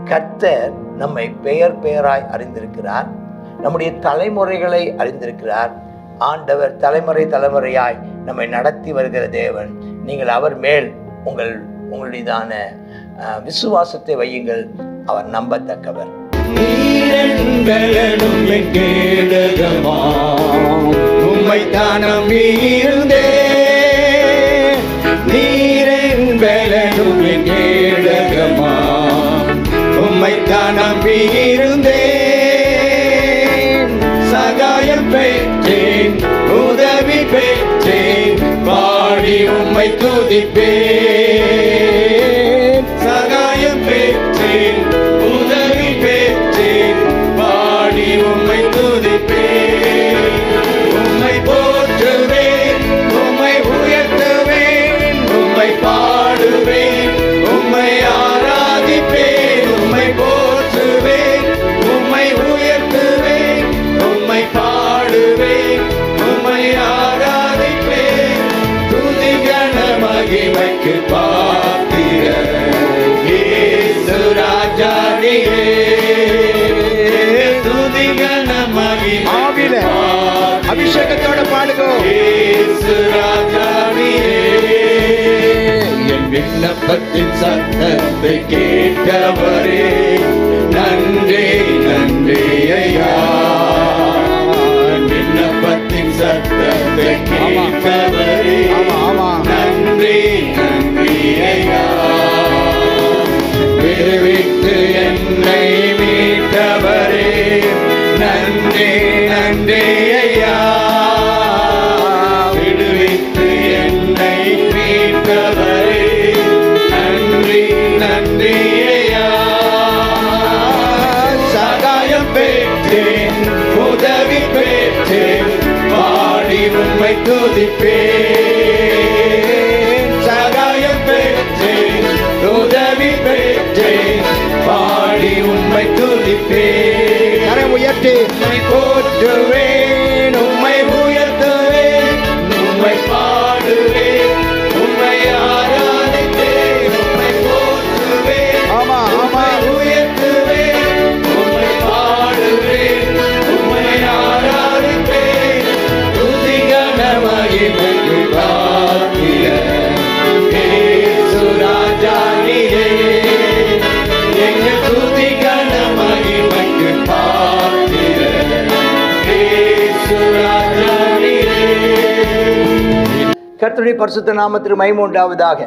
கர்த்தர் நம்மை பெயர் பெயராய் அறிந்திருக்கிறார் நம்முடைய தலைமுறைகளை அறிந்திருக்கிறார் ஆண்டவர் தலைமுறை தலைமுறையாய் நம்மை நடத்தி வருகிற தேவன் நீங்கள் அவர் மேல் உங்கள் உங்களுடையதான அஹ், விசுவாசத்தை வையுங்கள் அவர் நம்பத்தக்கவர் நீரென்பலனும் என் கேடகமா உம்மை தானம் இருந்தே நீரென்பலனும் என் கேடகமா உம்மை தானம் இருந்தே சகாயம் பெற்றேன் உதவி பெற்றேன் பாடி உம்மை துதிப்பேன் சகாயம் பெற்றேன் உதவி பெற்றேன் பாடி உம்மை துதிப்பேன் உம்மை போற்றுவேன் உம்மை உயர்த்துவேன் உம்மை பாடுவேன் உம்மை ஆராதிப்பேன் உம்மை போற்றுவேன் உம்மை உயர்த்துவேன் உம்மை பாடுவேன் உம்மை ஆராதிப்பேன் துதிகண மகிமைக்கு பாத்திர இயேசு ராஜாடியே துதிகண ஆவில மகிமை அபிஷேகத்தோட பாடுங்க இயேசு ராஜாடியே என் விண்ணப்பத்தின் சத்தத்தை கேட்டவரே நன்றி நன்றி ஐயா என் விண்ணப்பத்தின் சத்தத்தை ஆமா. கேட்டவரே ஆமா, ஆமா. நன்றி நன்றி ஐயா விடுவித்து என்னை மீட்டவரே நன்றி நன்றி ஐயா விடுவித்து என்னை மீட்டவரே நன்றி நன்றி ஐயா சகாயம் பெற்றேன் உதவி பெற்றேன் பாடி உண்மை துதிப்பேன் சகாயம் பெற்றேன் உதவி பெற்றேன் பாடி உண்மை துதிப்பேன் கரம் உயர்த்தி உம்மை போற்றுவேன் உம்மை உயர்த்துவேன் உம்மை பாடுவேன் உம்மை ஆராதிப்பேன் உம்மை போற்றுவேன் ஆமா, ஆமா. உம்மை உயர்த்துவேன் உம்மை பாடுவேன் உம்மை ஆராதிப்பேன் துதிகன மகிமைக்கு பாத்திர இயேசு ராஜானியே எங்கள் துதிகன மகிமைக்கு பாத்திர இயேசு ராஜானியே கர்த்தருடைய பரிசுத்த நாமத்திற்கு மகிமை உண்டாவதாக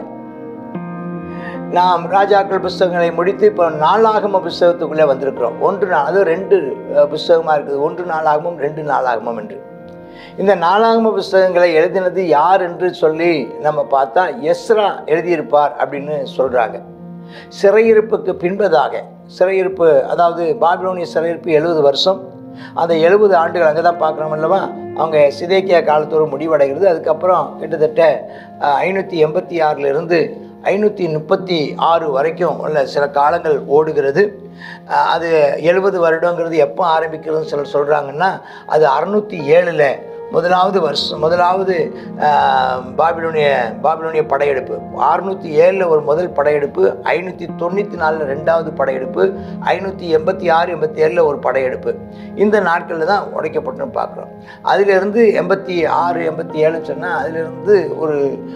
நாம் ராஜாக்கள் புஸ்தகங்களை முடித்து இப்போ நாளாகம புஸ்தகத்துக்குள்ளே வந்திருக்கிறோம் ஒன்று நா- அது ரெண்டு அஹ், புஸ்தகமா இருக்குது ஒன்று நாளாகமும் ரெண்டு நாளாகமும் என்று இந்த நாளாகம புஸ்தகங்களை எழுதினது யார் என்று சொல்லி நம்ம பார்த்தா எஸ்ரா எழுதியிருப்பார் அப்படின்னு சொல்றாங்க சிறையிருப்புக்கு பின்பதாக சிறையிருப்பு அதாவது பாபிலோனிய சிறையிருப்பு எழுபது வருஷம் அந்த எழுபது ஆண்டுகள் அங்கே தான் பார்க்குறோம் அல்லவா அவங்க சிதேக்கியா காலத்தோடு முடிவடைகிறது அதுக்கப்புறம் கிட்டத்தட்ட ஐநூற்றி எண்பத்தி ஆறிலிருந்து ஐநூற்றி முப்பத்தி ஆறு வரைக்கும் உள்ள சில காலங்கள் ஓடுகிறது அஹ், அது எழுபது வருடங்கிறது எப்போ ஆரம்பிக்கிறதுன்னு சிலர் சொல்கிறாங்கன்னா அது அறுநூற்றி ஏழில் முதலாவது வருஷம் முதலாவது ஆஹ், பாபிலோனிய பாபிலோனிய படையெடுப்பு அறுநூற்றி ஏழில் ஒரு முதல் படையெடுப்பு ஐநூற்றி தொண்ணூற்றி நாலில் ரெண்டாவது படையெடுப்பு ஐநூற்றி எண்பத்தி ஆறு எண்பத்தி ஏழில் ஒரு படையெடுப்பு இந்த நாட்களில் தான் உடைக்கப்பட்டுன்னு பார்க்குறோம் அதிலிருந்து எண்பத்தி ஆறு எண்பத்தி ஏழுன்னு சொன்னால் அதிலிருந்து ஒரு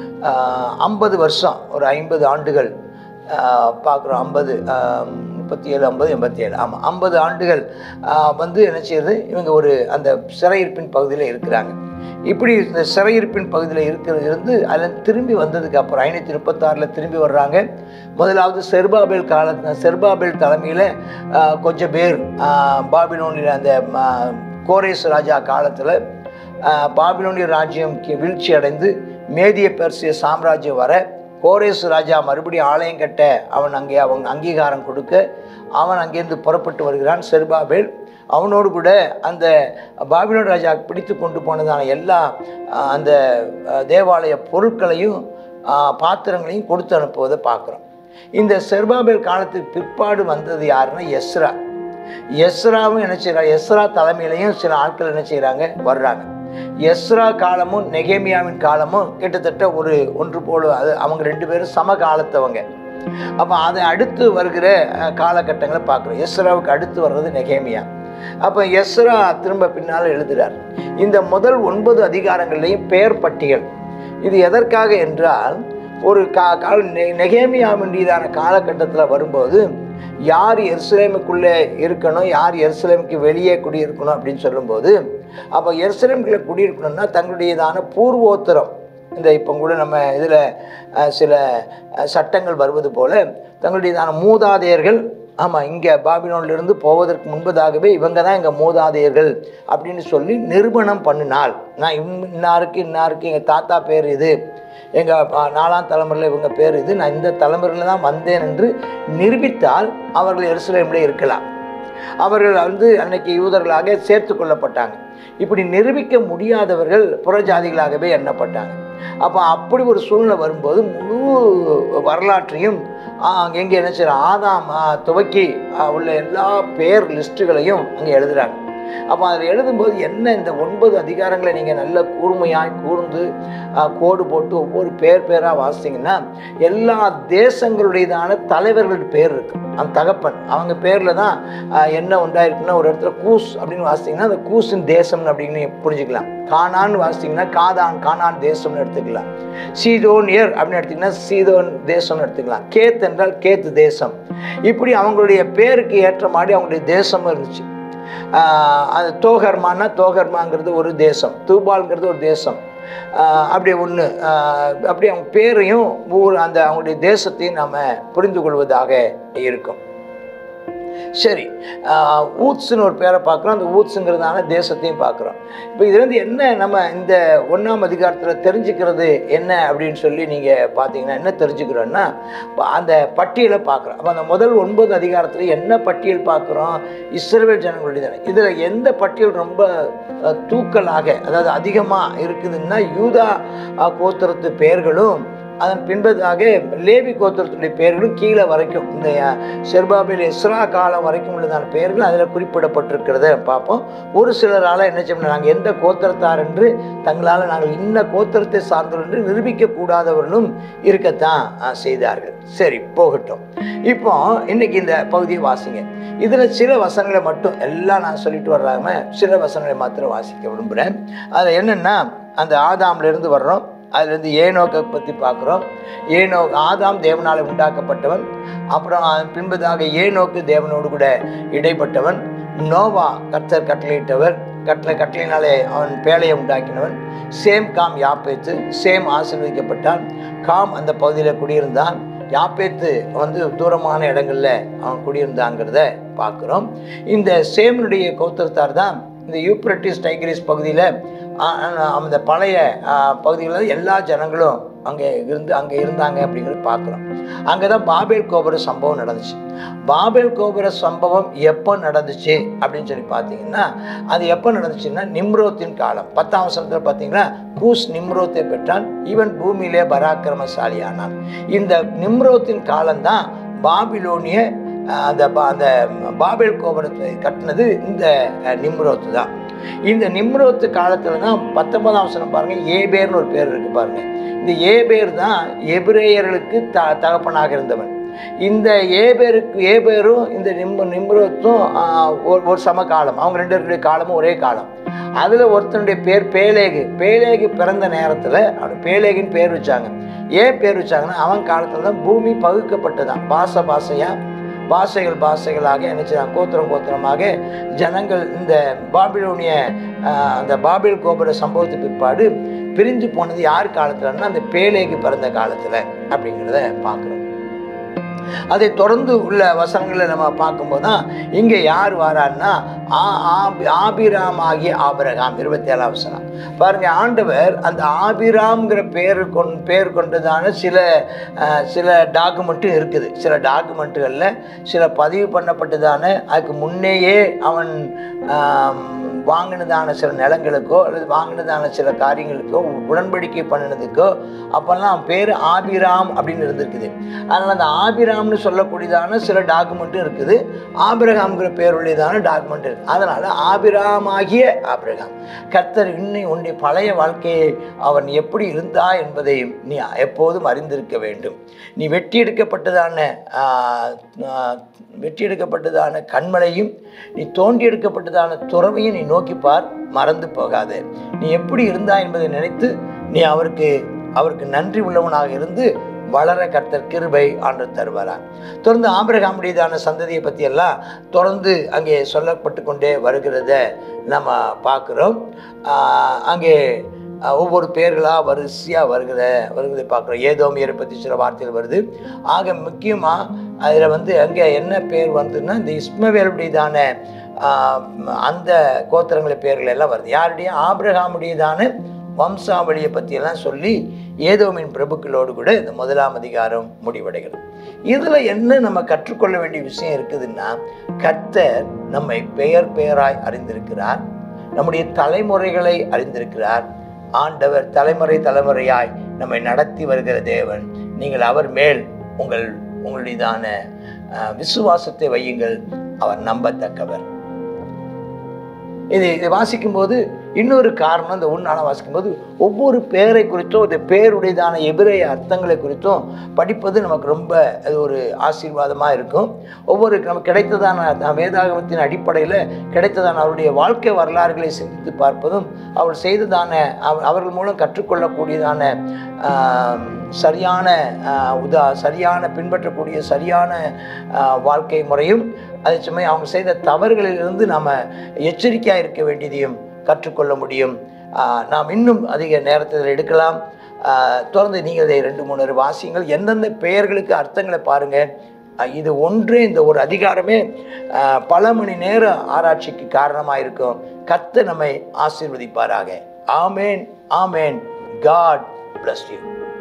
ஐம்பது வருஷம் ஒரு ஐம்பது ஆண்டுகள் பார்க்குறோம் ஐம்பது முப்பத்தி ஏழு ஐம்பது எண்பத்தி ஏழு ஆமாம் ஐம்பது ஆண்டுகள் ஆஹ், வந்து என்ன செய்யுது இவங்க ஒரு அந்த சிறையிருப்பின் பகுதியில் இருக்கிறாங்க இப்படி இந்த சிறையிருப்பின் பகுதியில் இருக்கிறது இருந்து அதில் திரும்பி வந்ததுக்கு அப்புறம் ஐநூற்றி முப்பத்தாறில் திரும்பி வர்றாங்க முதலாவது செர்பாபேல் கால செர்பாபேல் தலைமையில் கொஞ்சம் பேர் ஆஹ், பாபிலோனில் அந்த ஆஹ், கோரேஸ் ராஜா காலத்தில் பாபிலோனிய ராஜ்யம் கி- வீழ்ச்சி அடைந்து மேதிய பெர்சிய சாம்ராஜ்யம் வர கோரேஸ் ராஜா மறுபடியும் ஆலயம் கட்ட அவன் அங்கே அவங்க அங்கீகாரம் கொடுக்க அவன் அங்கேருந்து புறப்பட்டு வருகிறான் செர்பாபேல் அவனோடு கூட அந்த பாபிலோன் ராஜா பிடித்து கொண்டு போனதான எல்லா அஹ், அந்த அஹ், தேவாலய பொருட்களையும் அஹ், பாத்திரங்களையும் கொடுத்து அனுப்புவதை பார்க்குறோம் இந்த செர்பாபேல் காலத்துக்கு பிற்பாடு வந்தது யாருன்னா எஸ்ரா எஸ்ராவும் என்ன செய்கிறாங்க எஸ்ரா தலைமையிலையும் சில ஆட்கள் என்ன செய்கிறாங்க வர்றாங்க எஸ்ரா காலமும் நெகேமியாவின் காலமும் கிட்டத்தட்ட ஒரு ஒன்று போல அது அவங்க ரெண்டு பேரும் சம காலத்தவங்க அப்போ அதை அடுத்து வருகிற அஹ், காலகட்டங்களை பார்க்குறோம் எஸ்ராவுக்கு அடுத்து வர்றது நெகேமியா அப்போ எஸ்ரா திரும்ப பின்னால் எழுதுகிறார் இந்த முதல் ஒன்பது அதிகாரங்கள்லையும் பெயர் பட்டியல் இது எதற்காக என்றால் ஒரு கா கால நெ- நெகேமியா வேண்டியதான காலகட்டத்தில் வரும்போது யார் எருசலேமுக்குள்ளே இருக்கணும் யார் எருசலேமுக்கு வெளியே குடியிருக்கணும் அப்படின்னு சொல்லும்போது அப்போ எருசலேமுக்குள்ளே குடியிருக்கணும்னா தங்களுடையதான பூர்வோத்தரம் இந்த இப்போ கூட நம்ம இதில் சில அஹ், சட்டங்கள் வருவது போல தங்களுடையதான மூதாதையர்கள் ஆமாம் இங்கே பாபிலோன்லேருந்து போவதற்கு முன்பதாகவே இவங்க தான் எங்கள் மூதாதையர்கள் அப்படின்னு சொல்லி நிரூபணம் பண்ணினால் நான் இன்- இன்னாருக்கு இன்னாருக்கு எங்கள் தாத்தா பேர் இது எங்கள் நாலாம் தலைமுறையில் இவங்க பேர் இது நான் இந்த தலைமுறையில் தான் வந்தேன் என்று நிரூபித்தால் அவர்கள் எருசலேமில் இருக்கலாம் அவர்கள் வந்து அன்னைக்கு யூதர்களாக சேர்த்து கொள்ளப்பட்டாங்க இப்படி நிரூபிக்க முடியாதவர்கள் புறஜாதிகளாகவே எண்ணப்பட்டாங்க அப்போ அப்படி ஒரு சூழ்நிலை வரும்போது முழு வரலாற்றையும் எங்கே என்ன செய்யற ஆதாம் ஆ, துவக்கி ஆ, உள்ள எல்லா பேர் லிஸ்ட்டுகளையும் அங்கே எழுதுறாங்க அப்போ அதில் எழுதும்போது என்ன இந்த ஒன்பது அதிகாரங்களை நீங்கள் நல்ல கூர்மையாய் கூர்ந்து ஆ, கோடு போட்டு ஒவ்வொரு பேர் பேராக வாசித்தீங்கன்னா எல்லா தேசங்களுடையதான தலைவர்களுடைய பேர் இருக்கு அந்த தகப்பன் அவங்க பேரில் தான் ஆ, என்ன உண்டாயிருக்குன்னா ஒரு இடத்துல கூஸ் அப்படின்னு வாசித்தீங்கன்னா அந்த கூஸின் தேசம் அப்படின்னு புரிஞ்சுக்கலாம் கானான்னு வாசித்தீங்கன்னா காதான் கானான் தேசம்னு எடுத்துக்கலாம் சீதோனியர் அப்படின்னு எடுத்தீங்கன்னா சீதோன் தேசம்னு எடுத்துக்கலாம் கேத் என்றால் கேத்து தேசம் இப்படி அவங்களுடைய பேருக்கு ஏற்ற மாதிரி அவங்களுடைய தேசமும் இருந்துச்சு ஆஹ் அது தோகர்மானா தோகர்மாங்கிறது ஒரு தேசம் தூபால்ங்கிறது ஒரு தேசம் ஆஹ் அப்படி ஒன்று அப்படி அவங்க பேரையும் ஊர் அந்த அவங்களுடைய தேசத்தையும் நாம் புரிந்து கொள்வதாக இருக்கும் சரி ஆஹ் ஊத்ஸ்னு ஒரு பேரை பார்க்குறோம் அந்த ஊத்ஸுங்கிறதான தேசத்தையும் பார்க்குறோம் இப்போ இதுலேருந்து என்ன நம்ம இந்த ஒன்றாம் அதிகாரத்தில் தெரிஞ்சுக்கிறது என்ன அப்படின்னு சொல்லி நீங்கள் பார்த்தீங்கன்னா என்ன தெரிஞ்சுக்கிறோன்னா இப்ப அந்த பட்டியலை பார்க்குறோம் அப்போ அந்த முதல் ஒன்பது அதிகாரத்தில் என்ன பட்டியல் பார்க்குறோம் இஸ்ரவேல் ஜனங்களுடைய இதில் எந்த பட்டியல் ரொம்ப அஹ், தூக்கலாக அதாவது அதிகமாக இருக்குதுன்னா யூதா அஹ், கோத்திரத்து பெயர்களும் அதன் பின்பதாக லேவி கோத்திரத்துடைய பெயர்களும் கீழே வரைக்கும் இந்த அஹ், செர்பாபில் இஸ்ரா காலம் வரைக்கும் உள்ளதான பெயர்கள் அதில் குறிப்பிடப்பட்டிருக்கிறத பார்ப்போம் ஒரு சிலரால் என்ன செய்யணும் நாங்கள் எந்த கோத்திரத்தார் என்று தங்களால் நாங்கள் இன்ன கோத்திரத்தை சார்ந்தவர் என்று நிரூபிக்க கூடாதவர்களும் இருக்கத்தான் அஹ், செய்தார்கள் சரி போகட்டும் இப்போ இன்னைக்கு இந்த பகுதியை வாசிங்க இதில் சில வசனங்களை மட்டும் எல்லாம் நான் சொல்லிட்டு வர்றாம சில வசனங்களை மாத்திரம் வாசிக்க விரும்புகிறேன் அது என்னென்னா அந்த ஆதாம்லேருந்து வர்றோம் அதுலேருந்து ஏனோக்கை பற்றி பார்க்குறோம் ஏனோ ஆதாம் தேவனால் உண்டாக்கப்பட்டவன் அப்புறம் அதன் பின்பதாக ஏனோக்கு தேவனோடு கூட இடைப்பட்டவன் நோவா கர்த்தர் கட்டளையிட்டவர் கட்டளை கட்டளையினாலே அவன் பேழையை உண்டாக்கினவன் சேம் காம் யாப்பேத்து சேம் ஆசீர்வதிக்கப்பட்டான் காம் அந்த பகுதியில் குடியிருந்தான் யாப்பேத்து வந்து தூரமான இடங்கள்ல அவன் குடியிருந்தாங்கிறத பார்க்குறோம் இந்த சேமனுடைய கோத்திரத்தார் தான் இந்த யூப்ரட்டிஸ் டைகிரிஸ் பகுதியில் அந்த பழைய பகுதிகளில் எல்லா ஜனங்களும் அங்கே இருந்து அங்கே இருந்தாங்க அப்படிங்கிறது பார்க்குறோம் அங்கே தான் பாபேல் கோபுர சம்பவம் நடந்துச்சு பாபேல் கோபுர சம்பவம் எப்போ நடந்துச்சு அப்படின்னு சொல்லி பார்த்தீங்கன்னா அது எப்போ நடந்துச்சுன்னா நிம்ரோத்தின் காலம் பத்தாம் வருஷத்தில் பார்த்தீங்கன்னா கூஸ் நிம்ரோத்தை பெற்றான் இவன் பூமியிலே பராக்கிரமசாலியானான் இந்த நிம்ரோத்தின் காலம்தான் பாபிலோனிய அஹ், அந்த பா- அந்த பாபேல் கோபுரத்தை கட்டினது இந்த அஹ், நிம்ரோத்து தான் இந்த நிம்ரோத்து காலத்தில் தான் பத்தொன்பதாம் வசனம் பாருங்க ஏபேர்னு ஒரு பேர் இருக்கு பாருங்க இந்த ஏபேர் தான் எபிரேயர்களுக்கு த தகப்பனாக இருந்தவன் இந்த ஏபேருக்கு ஏபேரும் இந்த நிம் நிம்ரோத்தும் ஆஹ், ஒரு ஒரு சம காலம் அவங்க ரெண்டு பேருடைய காலமும் ஒரே காலம் அதில் ஒருத்தனுடைய பேர் பேலேகு பேலேகு பிறந்த நேரத்தில் அவன் பேலேகுன்னு பேர் வச்சாங்க ஏன் பேர் வச்சாங்கன்னா அவன் காலத்தில் தான் பூமி பகுக்கப்பட்டதான் பாச பாசையாக பாஷைகள் பாஷைகளாக நினைச்சாங்க கோத்திரம் கோத்திரமாக ஜனங்கள் இந்த பாபிலோனிய ஆஹ், அந்த பாபில் கோபுர சம்பவத்துக்கு பிற்பாடு பிரிஞ்சு போனது யார் காலத்துலன்னா அந்த பேலேக்கு பிறந்த காலத்தில் அப்படிங்கிறத பார்க்குறோம் அதை தொடர்ந்து உள்ள வசனங்களை நம்ம பார்க்கும்போது தான் இங்கே யார் வாரான்னா ஆ- ஆபி- ஆபிராம் ஆகிய ஆபிரகாம் இருபத்தி ஏழாம் வசனம் பாருங்க ஆண்டவர் அந்த ஆபிராம்ங்கிற பேர் கொண் பேர் கொண்டதான சில அஹ், சில டாக்குமெண்ட்டும் இருக்குது சில டாக்குமெண்ட்டுகளில் சில பதிவு பண்ணப்பட்டதான அதுக்கு முன்னேயே அவன் ஆம், வாங்கினதான சில நிலங்களுக்கோ அல்லது வாங்கினதான சில காரியங்களுக்கோ உடன்படிக்கை பண்ணினதுக்கோ அப்போல்லாம் அவன் பேர் ஆபிராம் அப்படின்னு இருந்திருக்குது அதனால் அந்த ஆபிராம்னு சொல்லக்கூடியதான சில டாக்குமெண்ட்டும் இருக்குது ஆபிரகாம்ங்கிற பேருடையதான டாக்குமெண்ட் இருக்குது இருக்கிறது அதனால் ஆபிராமாகிய ஆபிரகாம் கர்த்தர் இன்னும் உன்னுடைய பழைய வாழ்க்கையை அவன் எப்படி இருந்தா என்பதை நீ எப்போதும் அறிந்திருக்க வேண்டும் நீ வெட்டி எடுக்கப்பட்டதான ஆஹ், ஆஹ், வெட்டி எடுக்கப்பட்டதான கண்மலையும் நீ தோண்டி எடுக்கப்பட்டதான துறவையும் நீ நோக்கி பார் மறந்து போகாதே நீ எப்படி இருந்தா என்பதை நினைத்து நீ அவருக்கு அவருக்கு நன்றி உள்ளவனாக இருந்து வளர கர்த்தர் கிருபை ஆண்டு தருவாராம் தொடர்ந்து ஆபிரகாமுடையதான சந்ததியை பற்றி எல்லாம் தொடர்ந்து அங்கே சொல்லப்பட்டு கொண்டே வருகிறத நம்ம பார்க்குறோம் ஆஹ் அங்கே ஆஹ் ஒவ்வொரு பேர்களாக வரிசையாக வருகிற வருகிறதை பார்க்குறோம் ஏதோமியரை பற்றி சில வார்த்தைகள் வருது ஆக முக்கியமாக அதில் வந்து அங்கே என்ன பேர் வந்துன்னா இந்த இஸ்மவேலுடையதான ஆஹ் அந்த கோத்திரங்களை பேர்கள் எல்லாம் வருது யாருடைய ஆபிரகாமுடையதான வம்சாவளியை பற்றியெல்லாம் சொல்லி ஏதோமின் பிரபுக்களோடு கூட இந்த முதலாம் அதிகாரம் முடிவடைகிறது இதில் என்ன நம்ம கற்றுக்கொள்ள வேண்டிய விஷயம் இருக்குதுன்னா கர்த்தர் நம்மை பெயர் பெயராய் அறிந்திருக்கிறார் நம்முடைய தலைமுறைகளை அறிந்திருக்கிறார் ஆண்டவர் தலைமுறை தலைமுறையாய் நம்மை நடத்தி வருகிற தேவன் நீங்கள் அவர் மேல் உங்கள் உங்களுடையதான அஹ், விசுவாசத்தை வையுங்கள் அவர் நம்பத்தக்கவர் இது இதை வாசிக்கும்போது இன்னொரு காரணம் இந்த உன்னால வாசிக்கும்போது ஒவ்வொரு பேரை குறித்தும் இந்த பேருடையதான எபிரேய அர்த்தங்களை குறித்தும் படிப்பது நமக்கு ரொம்ப அது ஒரு ஆசீர்வாதமாக இருக்கும் ஒவ்வொரு நமக்கு கிடைத்ததான அந்த வேதாகமத்தின் அடிப்படையில் கிடைத்ததான அவருடைய வாழ்க்கை வரலாறுகளை சிந்தித்து பார்ப்பதும் அவர் செய்ததான அவ- அவர்கள் மூலம் கற்றுக்கொள்ளக்கூடியதான ஆம், சரியான ஆ, உதா சரியான பின்பற்றக்கூடிய சரியான ஆ, வாழ்க்கை முறையும் அதே சமயம் அவங்க செய்த தவறுகளிலிருந்து நாம் எச்சரிக்கையாக இருக்க வேண்டியதையும் கற்றுக்கொள்ள முடியும் ஆ, நாம் இன்னும் அதிக நேரத்தில் எடுக்கலாம் ஆ, தொடர்ந்து நீங்கள் இதை ரெண்டு மூணு வாசியங்கள் எந்தெந்த பெயர்களுக்கு அர்த்தங்களை பாருங்கள் இது ஒன்றே இந்த ஒரு அதிகாரமே ஆ, பல மணி நேர ஆராய்ச்சிக்கு காரணமாக இருக்கும் கர்த்த நம்மை ஆசீர்வதிப்பாராக amen amen God bless you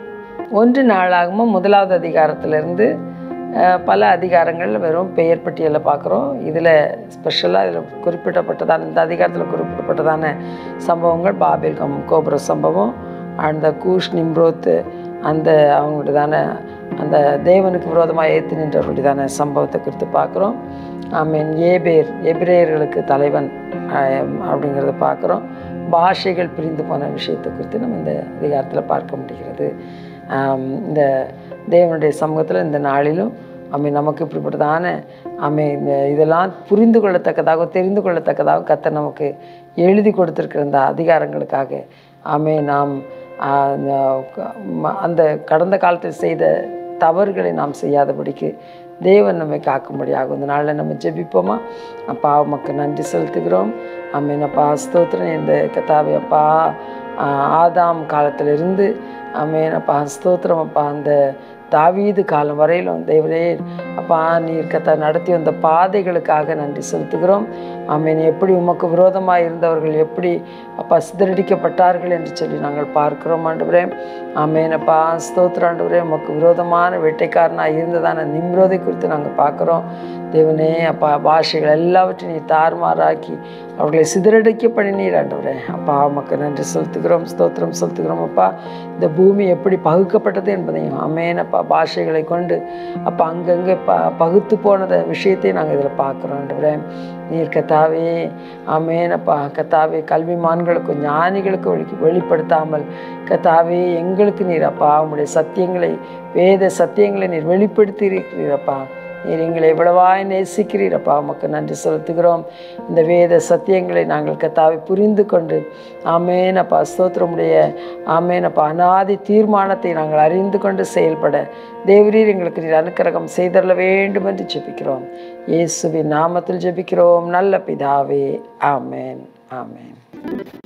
ஒன்று நாளாகமும் முதலாவது அதிகாரத்திலிருந்து அஹ், பல அதிகாரங்கள் வெறும் பெயர் பட்டியலில் பார்க்குறோம் இதில் ஸ்பெஷலாக இதில் குறிப்பிடப்பட்டதான இந்த அதிகாரத்தில் குறிப்பிடப்பட்டதான சம்பவங்கள் பாபேல் கம் கோபுர சம்பவம் அந்த கூஷ் நிம்ரோத்து அந்த அவங்களுடையதான அந்த தேவனுக்கு விரோதமாக ஏற்று நின்றவர்களுடையதான சம்பவத்தை குறித்து பார்க்குறோம் ஆமீன் ஏபேர் எபிரேயர்களுக்கு தலைவன் ஆஹ், அப்படிங்கிறத பார்க்குறோம் பாஷைகள் பிரிந்து போன விஷயத்தை குறித்து நம்ம இந்த அதிகாரத்தில் பார்க்க முடிகிறது ஆம், இந்த தேவனுடைய சமூகத்தில் இந்த நாளிலும் அம்மை நமக்கு இப்படிப்பட்டதான அம்மை இந்த இதெல்லாம் புரிந்து கொள்ளத்தக்கதாக தெரிந்து கொள்ளத்தக்கதாக கர்த்தர் நமக்கு எழுதி கொடுத்திருக்கிற இந்த அதிகாரங்களுக்காக ஆமே நாம் ஆ, அந்த க- ம- அந்த கடந்த காலத்தில் செய்த தவறுகளை நாம் செய்யாதபடிக்கு தேவன் நம்மை காக்கும்படியாகும் இந்த நாளில் நம்ம ஜெபிப்போமா அப்பா உமக்கு நன்றி செலுத்துகிறோம் அம்மீன் அப்பா ஸ்தோத்திரம் இந்த கத்தாவை அப்பா ஆ, ஆதாம் காலத்திலிருந்து அம்மீன் அப்பா ஸ்தோத்திரம் அப்பா அந்த தாவீது காலம் வரையிலும் தேவரே அப்பா நீர் கத்த நடத்தி வந்த பாதைகளுக்காக நன்றி செலுத்துகிறோம் ஆமீன் எப்படி உமக்கு விரோதமாக இருந்தவர்கள் எப்படி அப்பா சிதறடிக்கப்பட்டார்கள் என்று சொல்லி நாங்கள் பார்க்கிறோம் ஆண்டவரே ஆமேன் அப்பா ஸ்தோத்திர ஆண்டவரே உமக்கு விரோதமான வேட்டைக்காரனாக இருந்ததான நிம்ரோதை குறித்து நாங்கள் பார்க்குறோம் தேவனே அப்பா பாஷைகள் எல்லாவற்றையும் நீ தாறுமாறாக்கி அவர்களை சிதறடிக்க பண்ணினீர் ஆண்டவரே அப்பா உமக்கு நன்றி செலுத்துகிறோம் ஸ்தோத்திரம் செலுத்துகிறோம் அப்பா இந்த பூமி எப்படி பகுக்கப்பட்டது என்பதையும் அமேன் அப்பா பாஷைகளை கொண்டு அப்பா அங்கங்கே ப பகுத்து போனத விஷயத்தை நாங்கள் இதில் பார்க்குறோம் ஆண்டவரே நீர் கத்தாவே ஆமேனப்பா கத்தாவே கல்விமான்களுக்கும் ஞானிகளுக்கும் வெளி வெளிப்படுத்தாமல் கத்தாவே எங்களுக்கு நீர் அப்பா உம்முடைய சத்தியங்களை வேத சத்தியங்களை நீர் வெளிப்படுத்தி இருக்கிறீரப்பா நீர் எங்களை எவ்வளவாய் நேசிக்கிறீரப்பா உமக்கு நன்றி செலுத்துகிறோம் இந்த வேத சத்தியங்களை நாங்கள் கத்தாவை புரிந்து கொண்டு ஆமேனப்பா ஸ்தோத்திரமுடைய ஆமேனப்பா அனாதி தீர்மானத்தை நாங்கள் அறிந்து கொண்டு செயல்பட தேவரீர் எங்களுக்கு நீர் அனுக்கிரகம் செய்தரல வேண்டும் என்று ஜெபிக்கிறோம் இயேசுவின் நாமத்தில் ஜெபிக்கிறோம் நல்ல பிதாவே ஆமேன் ஆமேன்